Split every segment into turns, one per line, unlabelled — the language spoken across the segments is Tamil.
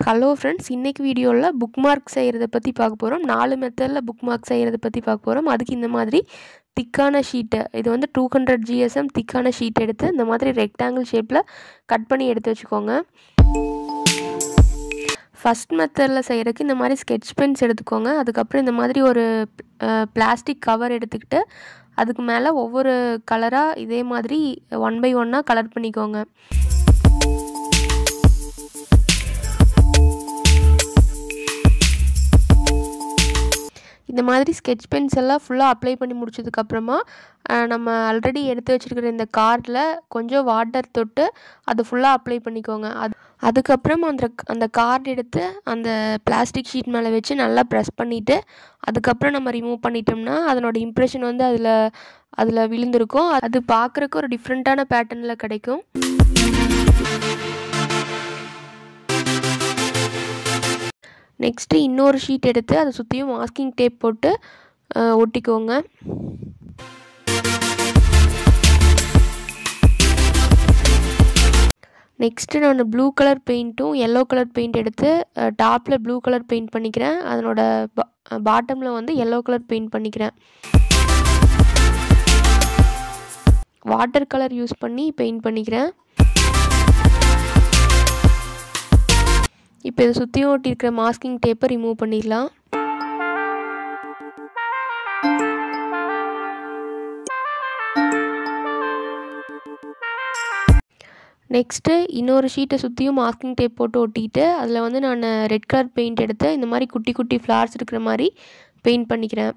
ஹலோ ஃப்ரெண்ட்ஸ் இன்றைக்கி வீடியோவில் புக் மார்க் செய்கிறத பற்றி பார்க்க போகிறோம் நாலு மெத்தடில் புக் மார்க் செய்கிறத பற்றி பார்க்க போகிறோம் அதுக்கு இந்த மாதிரி திக்கான ஷீட்டை இது வந்து டூ ஹண்ட்ரட் ஜிஎஸ்எம் திக்கான ஷீட் எடுத்து இந்த மாதிரி ரெக்டாங்கிள் ஷேப்பில் கட் பண்ணி எடுத்து வச்சுக்கோங்க ஃபஸ்ட் மெத்தடில் செய்கிறதுக்கு இந்த மாதிரி ஸ்கெட்ச் பென்ஸ் எடுத்துக்கோங்க அதுக்கப்புறம் இந்த மாதிரி ஒரு பிளாஸ்டிக் கவர் எடுத்துக்கிட்டு அதுக்கு மேலே ஒவ்வொரு கலராக இதே மாதிரி ஒன் பை ஒன்னாக கலர் பண்ணிக்கோங்க இந்த மாதிரி ஸ்கெட்ச் பென்ஸ் எல்லாம் ஃபுல்லாக அப்ளை பண்ணி முடிச்சதுக்கப்புறமா நம்ம ஆல்ரெடி எடுத்து வச்சுருக்கிற இந்த கார்டில் கொஞ்சம் வாட்டர் தொட்டு அதை ஃபுல்லாக அப்ளை பண்ணிக்கோங்க அது அதுக்கப்புறம் அந்த அந்த கார்டு எடுத்து அந்த பிளாஸ்டிக் ஷீட் மேலே வச்சு நல்லா ப்ரெஸ் பண்ணிவிட்டு அதுக்கப்புறம் நம்ம ரிமூவ் பண்ணிட்டோம்னா அதனோட இம்ப்ரெஷன் வந்து அதில் அதில் விழுந்திருக்கும் அது பார்க்குறக்கு ஒரு டிஃப்ரெண்ட்டான பேட்டர்னில் கிடைக்கும் நெக்ஸ்ட்டு இன்னொரு ஷீட் எடுத்து அதை சுற்றியும் மாஸ்கிங் டேப் போட்டு ஒட்டிக்கோங்க நெக்ஸ்ட்டு நான் ப்ளூ கலர் பெயிண்ட்டும் எல்லோ கலர் பெயிண்ட் எடுத்து டாப்பில் ப்ளூ கலர் பெயிண்ட் பண்ணிக்கிறேன் அதனோட பாட்டமில் வந்து எல்லோ கலர் பெயிண்ட் பண்ணிக்கிறேன் வாட்டர் கலர் யூஸ் பண்ணி பெயிண்ட் பண்ணிக்கிறேன் இப்போ இதை சுற்றியும் ஒட்டியிருக்கிற மாஸ்கிங் டேப்பை ரிமூவ் பண்ணிடலாம் நெக்ஸ்ட்டு இன்னொரு ஷீட்டை சுற்றியும் மாஸ்கிங் டேப் போட்டு ஒட்டிட்டு அதில் வந்து நான் ரெட் கலர் பெயிண்ட் எடுத்து இந்த மாதிரி குட்டி குட்டி ஃப்ளார்ஸ் இருக்கிற மாதிரி பெயிண்ட் பண்ணிக்கிறேன்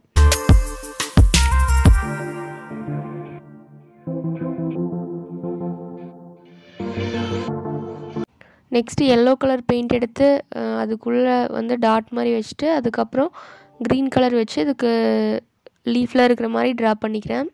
நெக்ஸ்ட்டு எல்லோ கலர் பெயிண்ட் எடுத்து அதுக்குள்ளே வந்து டாட் மாதிரி வச்சுட்டு அதுக்கப்புறம் க்ரீன் கலர் வச்சு அதுக்கு லீஃபில் இருக்கிற மாதிரி ட்ரா பண்ணிக்கிறேன்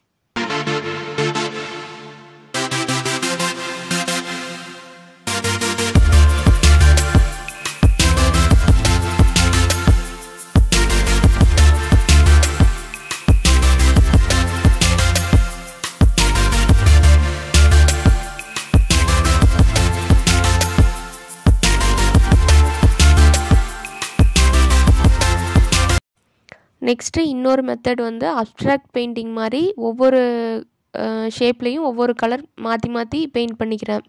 நெக்ஸ்ட்டு இன்னொரு மெத்தட் வந்து அப்ட்ராக்ட் பெயிண்டிங் மாதிரி ஒவ்வொரு ஷேப்லேயும் ஒவ்வொரு கலர் மாற்றி மாற்றி பெயிண்ட் பண்ணிக்கிறேன்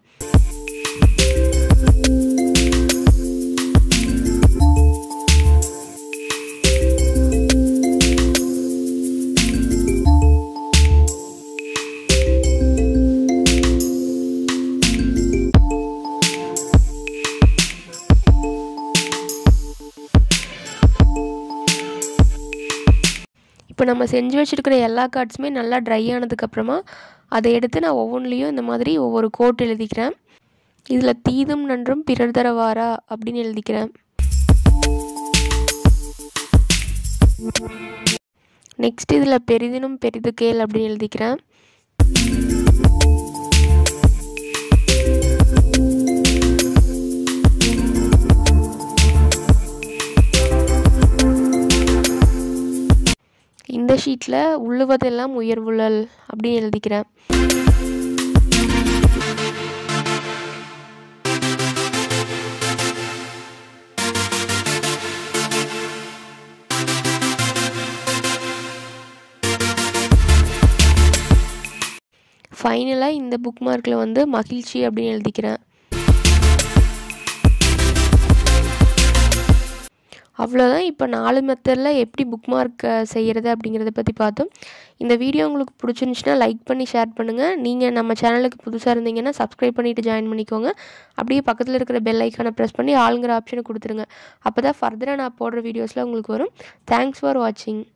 இப்போ நம்ம செஞ்சு வச்சுருக்கிற எல்லா கார்ட்ஸுமே நல்லா ட்ரை ஆனதுக்கப்புறமா அதை எடுத்து நான் ஒவ்வொன்றுலேயும் இந்த மாதிரி ஒவ்வொரு கோட் எழுதிக்கிறேன் இதில் தீதும் நன்றும் பிறர் தரவாரா அப்படின்னு எழுதிக்கிறேன் நெக்ஸ்ட் இதில் பெரிதினும் பெரிது கேள் அப்படின்னு எழுதிக்கிறேன் இந்த ஷீட்டில் உள்ளுவதெல்லாம் உயர்வுழல் அப்படின்னு எழுதிக்கிறேன் ஃபைனலாக இந்த புக் மார்க்கில் வந்து மகிழ்ச்சி அப்படின்னு எழுதிக்கிறேன் அவ்வளோதான் இப்போ நாலு மெத்தடில் எப்படி புக் மார்க் செய்கிறது அப்படிங்கிறத பற்றி பார்த்தோம் இந்த வீடியோ உங்களுக்கு பிடிச்சிருந்துச்சுன்னா லைக் பண்ணி ஷேர் பண்ணுங்கள் நீங்கள் நம்ம சேனலுக்கு புதுசாக இருந்தீங்கன்னா சப்ஸ்கிரைப் பண்ணிவிட்டு ஜாயின் பண்ணிக்கோங்க அப்படியே பக்கத்தில் இருக்கிற பெல் ஐக்கானை ப்ரெஸ் பண்ணி ஆளுங்கிற ஆப்ஷனை கொடுத்துருங்க அப்போ தான் ஃபர்தராக நான் போடுற வீடியோஸில் உங்களுக்கு வரும் தேங்க்ஸ் ஃபார் வாட்சிங்